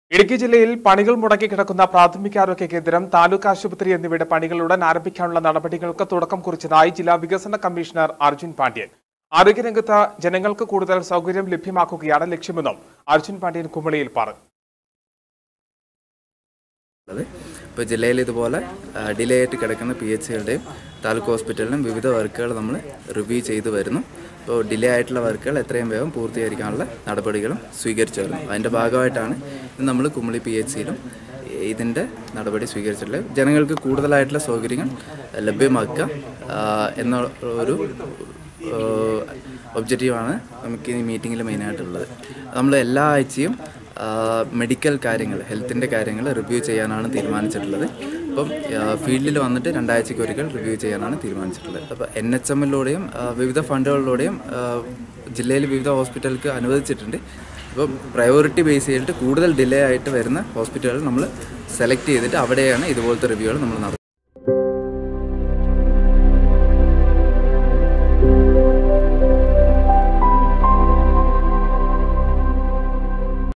ഇടുക്കി ജില്ലയിൽ പണികൾ മുടങ്ങി കിടക്കുന്ന പ്രാഥമികാരോഗ്യ കേന്ദ്രം താലൂക്ക് ആശുപത്രി എന്നിവയുടെ പണികൾ ഉടൻ ആരംഭിക്കാനുള്ള നടപടികൾക്ക് തുടക്കം കുറിച്ചതായി ജില്ലാ വികസന കമ്മീഷണർ അർജുൻ പാണ്ഡ്യൻ ആരോഗ്യരംഗത്ത് ജനങ്ങൾക്ക് കൂടുതൽ സൗകര്യം ലഭ്യമാക്കുകയാണ് ലക്ഷ്യമെന്നും അർജുൻ പാണ്ഡ്യൻ കുമളിയിൽ പറഞ്ഞു ഉള്ളത് ഇപ്പോൾ ജില്ലയിൽ ഇതുപോലെ ഡിലേ ആയിട്ട് കിടക്കുന്ന പി എച്ച് സികളുടെയും താലൂക്ക് ഹോസ്പിറ്റലിലും വിവിധ വർക്കുകൾ നമ്മൾ റിവ്യൂ ചെയ്തു വരുന്നു അപ്പോൾ ഡിലേ ആയിട്ടുള്ള വർക്കുകൾ എത്രയും വേഗം പൂർത്തീകരിക്കാനുള്ള നടപടികളും സ്വീകരിച്ചു വരുന്നു അതിൻ്റെ ഭാഗമായിട്ടാണ് ഇന്ന് നമ്മൾ കുമളി പി എച്ച് സിയിലും ഇതിൻ്റെ നടപടി സ്വീകരിച്ചിട്ടുള്ളത് ജനങ്ങൾക്ക് കൂടുതലായിട്ടുള്ള സൗകര്യങ്ങൾ ലഭ്യമാക്കുക ആ, എന്ന ഒരു ഒബ്ജക്റ്റീവാണ് നമുക്ക് ഈ മീറ്റിങ്ങിൽ മെയിനായിട്ടുള്ളത് നമ്മൾ എല്ലാ ആഴ്ചയും മെഡിക്കൽ കാര്യങ്ങൾ ഹെൽത്തിൻ്റെ കാര്യങ്ങൾ റിവ്യൂ ചെയ്യാനാണ് തീരുമാനിച്ചിട്ടുള്ളത് അപ്പം ഫീൽഡിൽ വന്നിട്ട് രണ്ടാഴ്ചയ്ക്ക് ഒരിക്കൽ റിവ്യൂ ചെയ്യാനാണ് തീരുമാനിച്ചിട്ടുള്ളത് അപ്പോൾ എൻ എച്ച് എമ്മിലൂടെയും വിവിധ ഫണ്ടുകളിലൂടെയും ആ, ജില്ലയിൽ വിവിധ ഹോസ്പിറ്റലുകൾക്ക് അനുവദിച്ചിട്ടുണ്ട് അപ്പം പ്രയോറിറ്റി ബേസ് ചെയ്തിട്ട് കൂടുതൽ ഡിലേ ആയിട്ട് വരുന്ന ഹോസ്പിറ്റലുകൾ നമ്മൾ സെലക്ട് ചെയ്തിട്ട് അവിടെയാണ് ഇതുപോലത്തെ റിവ്യൂകൾ നമ്മൾ നടത്തുന്നത്